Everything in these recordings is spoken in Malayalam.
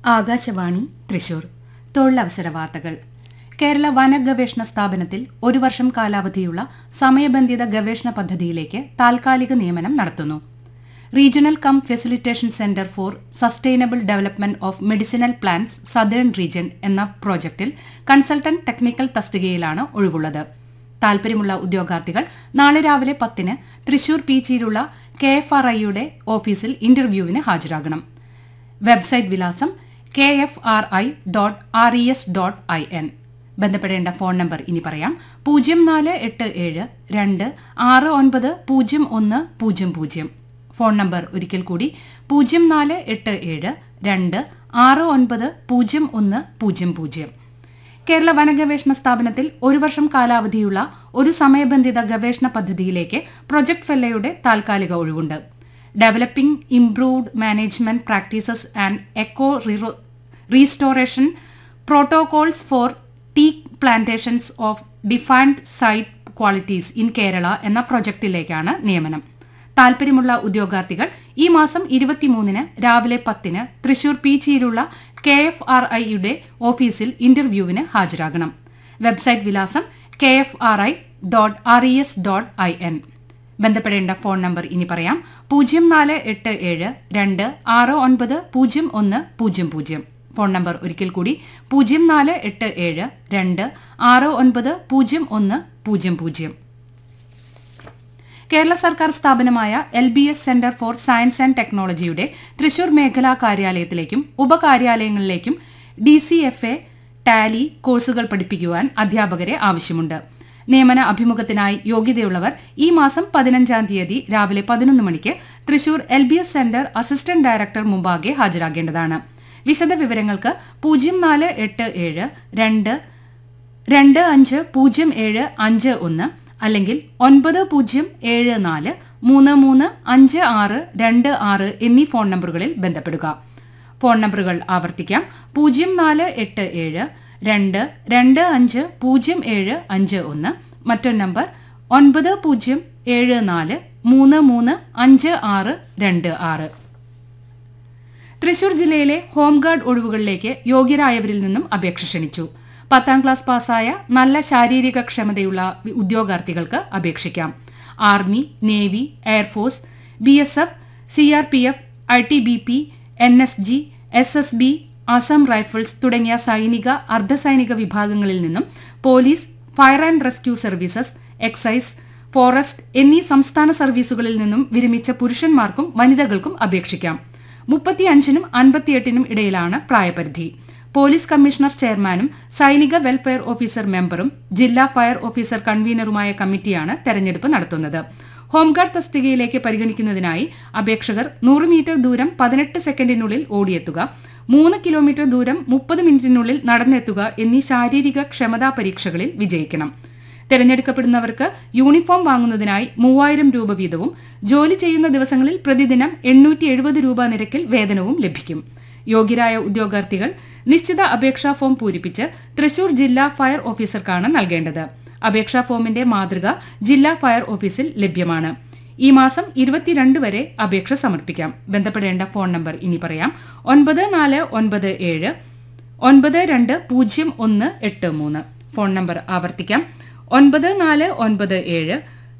ആകാശവാണി തൃശൂർ തൊഴിലവസര വാർത്തകൾ കേരള വന ഗവേഷണ സ്ഥാപനത്തിൽ ഒരു വർഷം കാലാവധിയുള്ള സമയബന്ധിത ഗവേഷണ പദ്ധതിയിലേക്ക് താൽക്കാലിക നിയമനം നടത്തുന്നു regional cum facilitation centre for sustainable development of medicinal plants southern region എന്ന പ്രോജക്റ്റിൽ കൺസൾട്ടന്റ് ടെക്നിക്കൽ തസ്തികയിലാണ് ഒഴിവുള്ളത് താൽപര്യമുള്ള ഉദ്യോഗാർത്ഥികൾ നാളെ രാവിലെ പത്തിന് തൃശൂർ പീച്ചിയിലുള്ള കെ എഫ് ആർ ഐയുടെ ഓഫീസിൽ ഇന്റർവ്യൂവിന് ഹാജരാകണം വെബ്സൈറ്റ് വിലാസം K F R I dot R E S dot I N ബന്ധപ്പെടേണ്ട ഫോൺ നമ്പർ ഇനി പറയാം പൂജ്യം നാല് എട്ട് ഏഴ് രണ്ട് ആറ് ഒൻപത് പൂജ്യം ഒന്ന് പൂജ്യം പൂജ്യം ഫോൺ നമ്പർ ഒരിക്കൽ കൂടി പൂജ്യം നാല് എട്ട് ഏഴ് രണ്ട് ആറ് ഒൻപത് പൂജ്യം ഒന്ന് പൂജ്യം പൂജ്യം കേരള വനഗവേഷണ സ്ഥാപനത്തിൽ ഒരു വർഷം കാലാവധിയുള്ള ഒരു സമയബന്ധിത ഗവേഷണ പദ്ധതിയിലേക്ക് പ്രൊജക്ട് ഫെല്ലയുടെ താൽക്കാലിക ഒഴിവുണ്ട് developing improved management practices and eco restoration protocols for tea plantations of defined site qualities in Kerala എന്ന പ്രൊജക്ടിലേക്കാണ് നിയമനം താൽപര്യമുള്ള ഉദ്യോഗാർത്ഥികൾ ഈ മാസം ഇരുപത്തിമൂന്നിന് രാവിലെ പത്തിന് തൃശൂർ പീച്ചിയിലുള്ള കെ എഫ് ആർ ഐയുടെ ഓഫീസിൽ ഇന്റർവ്യൂവിന് ഹാജരാകണം വെബ്സൈറ്റ് വിലാസം K F R I dot R E S dot I N ബന്ധപ്പെടേണ്ട ഫോൺ നമ്പർ ഇനി പറയാം പൂജ്യം നാല് എട്ട് ഏഴ് രണ്ട് ആറ് ഒൻപത് പൂജ്യം ഒന്ന് പൂജ്യം പൂജ്യം ഫോൺ നമ്പർ ഒരിക്കൽ കൂടി പൂജ്യം നാല് എട്ട് ഏഴ് രണ്ട് ആറ് ഒൻപത് പൂജ്യം ഒന്ന് പൂജ്യം പൂജ്യം കേരള സർക്കാർ സ്ഥാപനമായ L B S centre for science and ടെക്നോളജിയുടെ തൃശൂർ മേഖലാ കാര്യാലയത്തിലേക്കും ഉപകാര്യാലയങ്ങളിലേക്കും D C F A tally കോഴ്സുകൾ പഠിപ്പിക്കുവാൻ അധ്യാപകരെ ആവശ്യമുണ്ട് നിയമന അഭിമുഖത്തിനായി യോഗ്യതയുള്ളവർ ഈ മാസം പതിനഞ്ചാം തീയതി രാവിലെ പതിനൊന്ന് മണിക്ക് Thrissur L B S centre assistant director മുമ്പാകെ ഹാജരാകേണ്ടതാണ് വിശദ വിവരങ്ങൾക്ക് പൂജ്യം നാല് എട്ട് ഏഴ് രണ്ട് രണ്ട് അഞ്ച് പൂജ്യം ഏഴ് അഞ്ച് ഒന്ന് അല്ലെങ്കിൽ ഒൻപത് പൂജ്യം ഏഴ് നാല് മൂന്ന് മൂന്ന് അഞ്ച് ആറ് രണ്ട് ആറ് എന്നീ ഫോൺ നമ്പറുകളിൽ ബന്ധപ്പെടുക ഫോൺ നമ്പറുകൾ ആവർത്തിക്കാം പൂജ്യം നാല് എട്ട് ഏഴ് രണ്ട് രണ്ട് അഞ്ച് പൂജ്യം ഏഴ് അഞ്ച് ഒന്ന് മറ്റൊരു നമ്പർ ഒൻപത് പൂജ്യം ഏഴ് നാല് മൂന്ന് മൂന്ന് അഞ്ച് ആറ് രണ്ട് ആറ് തൃശൂർ ജില്ലയിലെ ഹോംഗാർഡ് ഒഴിവുകളിലേക്ക് യോഗ്യരായവരിൽ നിന്നും അപേക്ഷ ക്ഷണിച്ചു പത്താം ക്ലാസ് പാസ്സായ നല്ല ശാരീരിക ക്ഷമതയുള്ള ഉദ്യോഗാർത്ഥികൾക്ക് അപേക്ഷിക്കാം army navy air force B S F C R P F I T B P N S G S S B Assam rifles തുടങ്ങിയ സൈനിക അർദ്ധസൈനിക വിഭാഗങ്ങളിൽ നിന്നും police fire and rescue services excise forest എന്നീ സംസ്ഥാന സർവീസുകളിൽ നിന്നും വിരമിച്ച പുരുഷന്മാർക്കും വനിതകൾക്കും അപേക്ഷിക്കാം മുപ്പത്തിയഞ്ചിനും അൻപത്തിയെട്ടിനും ഇടയിലാണ് പ്രായപരിധി പോലീസ് കമ്മീഷണർ ചെയർമാനും സൈനിക വെൽഫെയർ ഓഫീസർ മെമ്പറും ജില്ലാ ഫയർ ഓഫീസർ കൺവീനറുമായ കമ്മിറ്റിയാണ് തെരഞ്ഞെടുപ്പ് നടത്തുന്നത് ഹോംഗാർഡ് തസ്തികയിലേക്ക് പരിഗണിക്കുന്നതിനായി അപേക്ഷകർ നൂറ് മീറ്റർ ദൂരം പതിനെട്ട് സെക്കൻഡിനുള്ളിൽ ഓടിയെത്തുക മൂന്ന് കിലോമീറ്റർ ദൂരം മുപ്പത് മിനിറ്റിനുള്ളിൽ നടന്നെത്തുക എന്നീ ശാരീരിക ക്ഷമതാ പരീക്ഷകളിൽ വിജയിക്കണം തെരഞ്ഞെടുക്കപ്പെടുന്നവർക്ക് യൂണിഫോം വാങ്ങുന്നതിനായി മൂവായിരം രൂപ വീതവും ജോലി ചെയ്യുന്ന ദിവസങ്ങളിൽ പ്രതിദിനം എണ്ണൂറ്റി എഴുപത് രൂപ നിരക്കിൽ വേതനവും ലഭിക്കും യോഗ്യരായ ഉദ്യോഗാർത്ഥികൾ നിശ്ചിത അപേക്ഷാ ഫോം പൂരിപ്പിച്ച് തൃശൂർ ജില്ലാ ഫയർ ഓഫീസർക്കാണ് നൽകേണ്ടത് അപേക്ഷാ ഫോമിന്റെ മാതൃക ജില്ലാ ഫയർ ഓഫീസിൽ ലഭ്യമാണ് ഈ മാസം ഇരുപത്തിരണ്ട് വരെ അപേക്ഷ സമർപ്പിക്കാം ബന്ധപ്പെടേണ്ട ഫോൺ നമ്പർ ഇനി പറയാം ഒൻപത് നാല് ഒൻപത് ഏഴ് ഒൻപത് രണ്ട് പൂജ്യം ഒന്ന് എട്ട് മൂന്ന് ഫോൺ നമ്പർ ആവർത്തിക്കാം ഒൻപത് നാല് ഒൻപത് ഏഴ്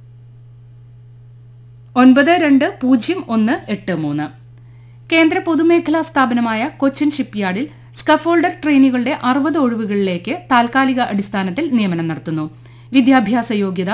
ഒൻപത് രണ്ട് പൂജ്യം ഒന്ന് എട്ട് മൂന്ന് കേന്ദ്ര പൊതുമേഖലാ സ്ഥാപനമായ കൊച്ചിൻ ഷിപ്പ്യാർഡിൽ സ്കഫോൾഡർ ട്രെയിനികളുടെ അറുപത് ഒഴിവുകളിലേക്ക് താൽക്കാലിക അടിസ്ഥാനത്തിൽ നിയമനം നടത്തുന്നു വിദ്യാഭ്യാസ യോഗ്യത